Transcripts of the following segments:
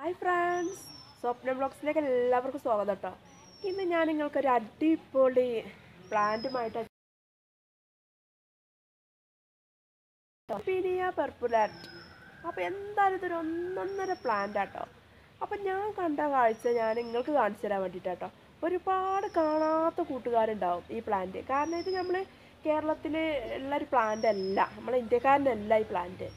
hi friends സ്വപ്ന ബ്ലോഗ്സിലേക്ക് എല്ലാവർക്കും സ്വാഗതം കേട്ടോ ഇന്ന് ഞാൻ നിങ്ങൾക്കൊരു അടിപൊളി പ്ലാന്റുമായിട്ട് പിരിയ പെർപ്പുലാറ്റ് അപ്പോൾ എന്തായാലും ഇതൊരു ഒന്നൊന്നര പ്ലാന്റ് ആട്ടോ അപ്പം ഞാൻ കണ്ട കാഴ്ച ഞാൻ നിങ്ങൾക്ക് കാണിച്ചു തരാൻ വേണ്ടിയിട്ടാട്ടോ ഒരുപാട് കാണാത്ത കൂട്ടുകാരുണ്ടാവും ഈ പ്ലാന്റ് കാരണം ഇത് നമ്മൾ കേരളത്തിൽ ഉള്ള ഒരു പ്ലാന്റ് അല്ല നമ്മൾ ഇന്ത്യക്കാരനല്ല ഈ പ്ലാന്റ്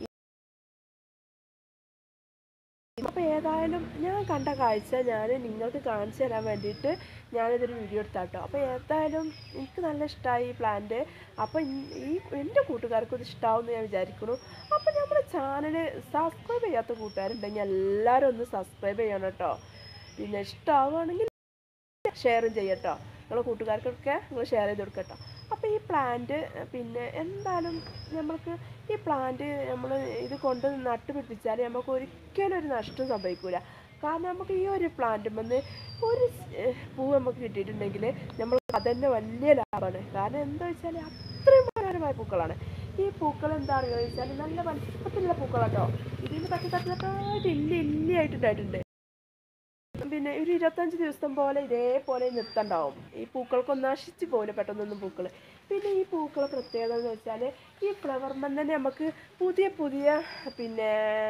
അപ്പോൾ ഏതായാലും ഞാൻ കണ്ട കാഴ്ച ഞാൻ നിങ്ങൾക്ക് കാണിച്ചു തരാൻ വേണ്ടിയിട്ട് ഞാനിതൊരു വീഡിയോ എടുത്താട്ടോ അപ്പോൾ ഏതായാലും എനിക്ക് നല്ല ഇഷ്ടമായി ഈ പ്ലാന്റ് അപ്പോൾ ഈ എൻ്റെ കൂട്ടുകാർക്കും ഇത് ഇഷ്ടമാവും എന്ന് ഞാൻ വിചാരിക്കുന്നു അപ്പോൾ നമ്മുടെ ചാനൽ സബ്സ്ക്രൈബ് ചെയ്യാത്ത കൂട്ടുകാരുണ്ടെങ്കിൽ എല്ലാവരും ഒന്ന് സബ്സ്ക്രൈബ് ചെയ്യണം കേട്ടോ പിന്നെ ഇഷ്ടമാവുകയാണെങ്കിൽ ഷെയറും ചെയ്യട്ടോ നിങ്ങളെ കൂട്ടുകാർക്കൊക്കെ നിങ്ങൾ ഷെയർ ചെയ്ത് കൊടുക്കട്ടോ അപ്പോൾ ഈ പ്ലാന്റ് പിന്നെ എന്തായാലും നമ്മൾക്ക് ഈ പ്ലാന്റ് നമ്മൾ ഇത് കൊണ്ട് നട്ടുപിടിപ്പിച്ചാൽ നമുക്ക് ഒരിക്കലും ഒരു നഷ്ടം സംഭവിക്കില്ല കാരണം നമുക്ക് ഈ ഒരു പ്ലാന്റുമെന്ന് ഒരു ഏഹ്, പൂ നമുക്ക് കിട്ടിയിട്ടുണ്ടെങ്കിൽ നമ്മൾ അതന്നെ വലിയ ലാഭമാണ് കാരണം എന്താ വെച്ചാൽ അത്രയും മനോഹരമായ പൂക്കളാണ് ഈ പൂക്കൾ എന്താ പറയുക വെച്ചാൽ നല്ല വലിപ്പത്തിലുള്ള പൂക്കളാട്ടോ ഇതിന് തട്ടി തട്ടി തട്ടായിട്ട് ഇല്ലി ഇല്ലിയായിട്ടുണ്ടായിട്ടുണ്ട് പിന്നെ ഒരു ഇരുപത്തഞ്ച് ദിവസം പോലെ ഇതേപോലെ നിർത്തണ്ടാവും ഈ പൂക്കൾക്കൊന്നും നശിച്ചു പോകില്ല പെട്ടെന്നൊന്നും പൂക്കൾ പിന്നെ ഈ പൂക്കളെ പ്രത്യേകത എന്ന് വെച്ചാൽ ഈ ഫ്ലവർമൻ തന്നെ നമുക്ക് പുതിയ പുതിയ പിന്നെ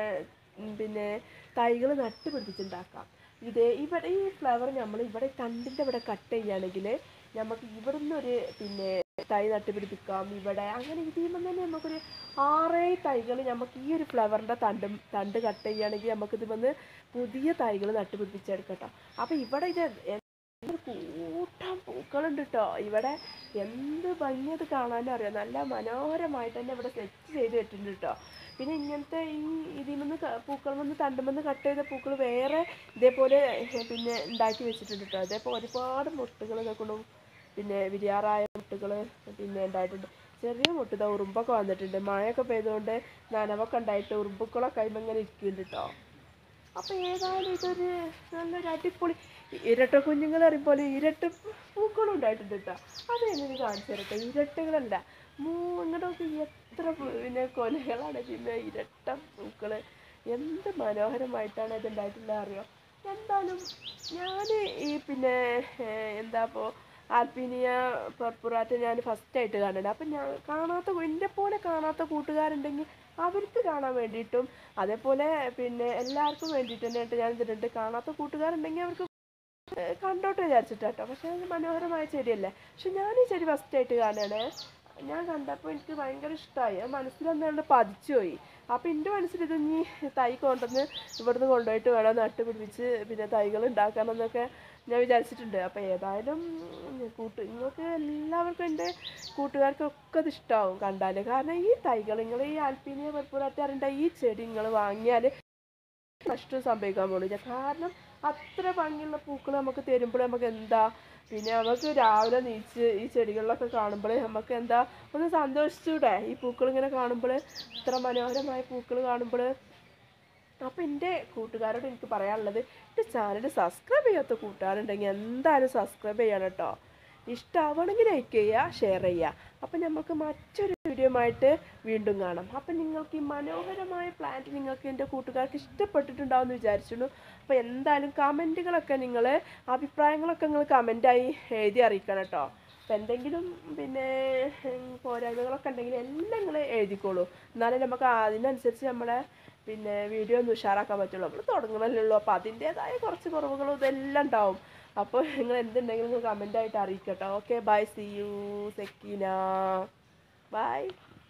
ഉം, പിന്നെ തൈകൾ നട്ടുപിടിപ്പിച്ചുണ്ടാക്കാം ഇതേ ഇവിടെ ഈ ഫ്ലവർ നമ്മൾ ഇവിടെ തണ്ടിൻ്റെ ഇവിടെ കട്ട് ചെയ്യുകയാണെങ്കിൽ നമുക്ക് ഇവിടുന്ന് ഒരു പിന്നെ തൈ നട്ടുപിടിപ്പിക്കാം ഇവിടെ അങ്ങനെ ഇതിൽ തന്നെ നമുക്കൊരു ആറേഴ് തൈകൾ നമുക്ക് ഈ ഒരു ഫ്ലവറിൻ്റെ തണ്ടും തണ്ട് കട്ട് ചെയ്യുകയാണെങ്കിൽ നമുക്കിത് വന്ന് പുതിയ തൈകൾ നട്ടുപിടിപ്പിച്ചെടുക്കട്ടോ അപ്പോൾ ഇവിടെ ഇത് എന്ത് കൂട്ടം പൂക്കളുണ്ട് കേട്ടോ ഇവിടെ എന്ത് ഭംഗിയത് കാണാനും അറിയാം നല്ല മനോഹരമായിട്ട് തന്നെ ഇവിടെ സെറ്റ് ചെയ്ത് വെച്ചിട്ടുണ്ട് കേട്ടോ പിന്നെ ഇങ്ങനത്തെ ഈ ഇതിൽ നിന്ന് പൂക്കൾ നിന്ന് തണ്ടുമെന്ന് കട്ട് ചെയ്ത പൂക്കൾ വേറെ ഇതേപോലെ ഏഹ്, പിന്നെ ഉണ്ടാക്കി വെച്ചിട്ടുണ്ട് കേട്ടോ അതേപോലെ ഒരുപാട് മുട്ടുകൾ കൊണ്ടും പിന്നെ വിരിയാറായ മുട്ടുകൾ പിന്നെ ഉണ്ടായിട്ടുണ്ട് ചെറിയ മുട്ട് ഇതാ ഉറുമ്പൊക്കെ വന്നിട്ടുണ്ട് മഴയൊക്കെ പെയ്തുകൊണ്ട് നനവൊക്കെ ഉണ്ടായിട്ട് ഉറുമ്പുക്കളൊക്കെ അതിന്മേൽ ഇങ്ങനെ ഇരിക്കുന്നുണ്ട് കേട്ടോ അപ്പോൾ ഏതായാലും ഇതൊരു നല്ലൊരു അടിപൊളി ഇരട്ട കുഞ്ഞുങ്ങൾ അറിയുമ്പോൾ ഇരട്ട പൂക്കളും ഉണ്ടായിട്ടുണ്ട് കേട്ടോ അത് എനിക്ക് കാണിച്ചു തരട്ടെ ഇരട്ടകളല്ല മൂ ഇങ്ങോട്ടൊക്കെ എത്ര പൂ- പിന്നെ കൊലകളാണ് പിന്നെ ഇരട്ട പൂക്കൾ എന്ത് മനോഹരമായിട്ടാണ് ഇത് ഉണ്ടായിട്ടുള്ളത് അറിയോ എന്തായാലും ഞാൻ ഈ പിന്നെ ഏഹ്, എന്താ ഇപ്പോൾ ആൽപ്പീനിയ പർപ്പുറാറ്റ് ഞാൻ ഫസ്റ്റായിട്ട് കാണുന്നത് അപ്പം ഞാൻ കാണാത്ത എൻ്റെ പോലെ കാണാത്ത കൂട്ടുകാരുണ്ടെങ്കിൽ അവർക്ക് കാണാൻ വേണ്ടിയിട്ടും അതേപോലെ പിന്നെ എല്ലാവർക്കും വേണ്ടിയിട്ട് തന്നെയായിട്ട് ഞാൻ ഇതിട്ടുണ്ട് കാണാത്ത കൂട്ടുകാരുണ്ടെങ്കിൽ അവർക്ക് ഏഹ് കണ്ടോട്ട് വിചാരിച്ചിട്ടാട്ടോ പക്ഷേ അത് മനോഹരമായ ചെടിയല്ലേ പക്ഷെ ഞാൻ ഈ ചെടി ഫസ്റ്റായിട്ട് കാണുകയാണ് ഞാൻ കണ്ടപ്പോൾ എനിക്ക് ഭയങ്കര ഇഷ്ടമായി അത് മനസ്സിലൊന്നുകൊണ്ട് പതിച്ചു പോയി അപ്പോൾ എൻ്റെ മനസ്സിൽ ഇത് ഇനി തൈ കൊണ്ടുവന്ന് ഇവിടുന്ന് കൊണ്ടുപോയിട്ട് വേണം നട്ടുപിടിപ്പിച്ച് പിന്നെ തൈകൾ ഉണ്ടാക്കാനെന്നൊക്കെ ഞാൻ വിചാരിച്ചിട്ടുണ്ട് അപ്പോൾ ഏതായാലും ഉം, കൂട്ട് നിങ്ങൾക്ക് എല്ലാവർക്കും എൻ്റെ കൂട്ടുകാർക്കൊക്കെ അത് ഇഷ്ടമാവും കണ്ടാൽ കാരണം ഈ തൈകൾ നിങ്ങൾ ഈ ആൽപ്പീനിയ പൽപ്പൂരാറ്റാറുണ്ട് ഈ ചെടി നിങ്ങൾ വാങ്ങിയാൽ നഷ്ടം സംഭവിക്കാൻ പോണില്ല കാരണം അത്ര ഭംഗിയുള്ള പൂക്കൾ നമുക്ക് തരുമ്പോൾ നമുക്ക് എന്താ പിന്നെ നമുക്ക് രാവിലെ നീച്ച് ഈ ചെടികളിലൊക്കെ കാണുമ്പോൾ നമുക്ക് എന്താ ഒന്ന് സന്തോഷിച്ചൂടെ ഈ പൂക്കൾ ഇങ്ങനെ കാണുമ്പോൾ ഇത്ര മനോഹരമായ പൂക്കൾ കാണുമ്പോൾ അപ്പോൾ എൻ്റെ കൂട്ടുകാരോട് എനിക്ക് പറയാനുള്ളത് എൻ്റെ ചാനൽ സബ്സ്ക്രൈബ് ചെയ്യാത്ത കൂട്ടുകാരുണ്ടെങ്കിൽ എന്തായാലും സബ്സ്ക്രൈബ് ചെയ്യണം കേട്ടോ ഇഷ്ടമാവണമെങ്കിൽ ലൈക്ക് ചെയ്യുക ഷെയർ ചെയ്യുക അപ്പം നമുക്ക് മറ്റൊരു വീഡിയോ ആയിട്ട് വീണ്ടും കാണാം അപ്പം നിങ്ങൾക്ക് ഈ മനോഹരമായ പ്ലാന്റ് നിങ്ങൾക്ക് എൻ്റെ കൂട്ടുകാർക്ക് ഇഷ്ടപ്പെട്ടിട്ടുണ്ടാവും എന്ന് വിചാരിച്ചിരുന്നു അപ്പോൾ എന്തായാലും കമൻറ്റുകളൊക്കെ നിങ്ങൾ അഭിപ്രായങ്ങളൊക്കെ നിങ്ങൾ കമൻറ്റായി എഴുതി അറിയിക്കണം കേട്ടോ അപ്പം എന്തെങ്കിലും പിന്നെ ഉം, പോരായ്മകളൊക്കെ ഉണ്ടെങ്കിൽ എല്ലാം നിങ്ങൾ എഴുതിക്കോളൂ എന്നാലേ നമുക്ക് അതിനനുസരിച്ച് നമ്മളെ പിന്നെ വീഡിയോ ഒന്ന് ഉഷാറാക്കാൻ പറ്റുള്ളൂ നമ്മൾ തുടങ്ങണമല്ലേ ഉള്ളൂ അപ്പോൾ അതിൻ്റേതായ കുറച്ച് കുറവുകളും ഇതെല്ലാം ഉണ്ടാവും അപ്പോൾ നിങ്ങൾ എന്തുണ്ടെങ്കിലും നിങ്ങൾ കമൻ്റായിട്ട് അറിയിക്കട്ടോ okay bye see you Sakeena by